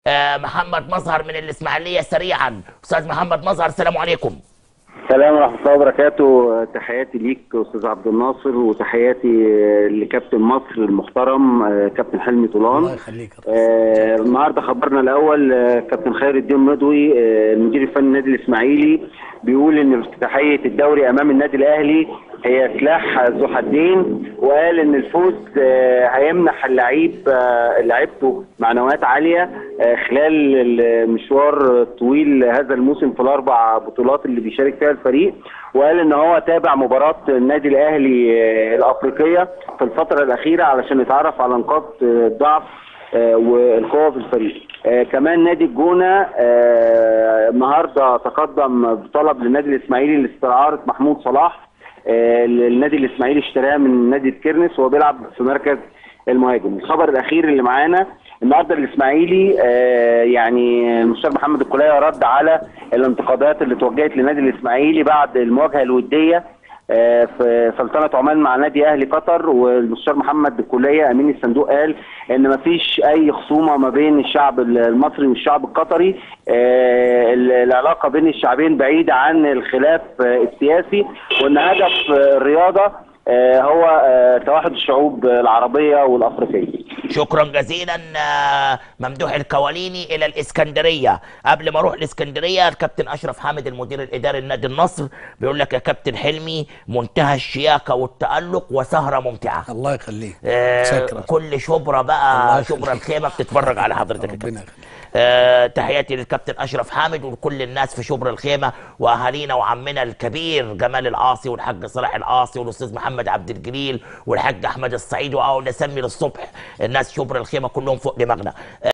آه، محمد مظهر من الاسماعيليه سريعا استاذ محمد مظهر السلام عليكم السلام ورحمة الله وبركاته تحياتي ليك أستاذ عبد الناصر وتحياتي لكابتن مصر المحترم كابتن حلمي طولان الله يخليك يا ريس. آه، النهارده خبرنا الأول آه، كابتن خير الدين مضوي آه، المدير الفني النادي الإسماعيلي بيقول إن افتتاحية الدوري أمام النادي الأهلي هي سلاح ذو حدين وقال إن الفوز آه، هيمنح اللعيب آه، لعيبته معنويات عالية آه، خلال المشوار الطويل هذا الموسم في الأربع بطولات اللي بيشارك فيها الفريق وقال ان هو تابع مباراه النادي الاهلي آه، الافريقيه في الفتره الاخيره علشان يتعرف على نقاط آه، ضعف آه، والقوه في الفريق آه، كمان نادي الجونه آه، النهارده تقدم بطلب للنادي الاسماعيلي لاستعاره محمود صلاح آه، النادي الاسماعيلي اشتراه من نادي الكرنس وهو بيلعب في مركز المهاجم الخبر الاخير اللي معانا النهارده الاسماعيلي آه، يعني المستشار محمد الكليه رد على الانتقادات اللي توجهت للنادي الاسماعيلي بعد المواجهه الوديه آه، في سلطنه عمان مع نادي اهلي قطر والمستشار محمد الكليه امين الصندوق قال ان مفيش اي خصومه ما بين الشعب المصري والشعب القطري آه، العلاقه بين الشعبين بعيده عن الخلاف آه، السياسي وان هدف آه، الرياضه آه، هو آه، توحد الشعوب العربيه والافريقيه شكرا جزيلا آه، ممدوح الكواليني الى الاسكندريه قبل ما اروح الاسكندريه الكابتن اشرف حامد المدير الاداري لنادي النصر بيقول لك يا كابتن حلمي منتهى الشياكه والتالق وسهره ممتعه الله يخليك آه، شكرا كل شبرا الله بقى يخليك. شبرا الخيمه بتتفرج على حضرتك يا ربنا كابتن يخليك آه، تحياتي للكابتن اشرف حامد ولكل الناس في شبرا الخيمه واهالينا وعمنا الكبير جمال القاصي والحاج صلاح القاصي والاستاذ محمد عبد الجليل والحاج احمد الصعيد واقعد اسمي للصبح الناس شبرا الخيمه كلهم فوق دماغنا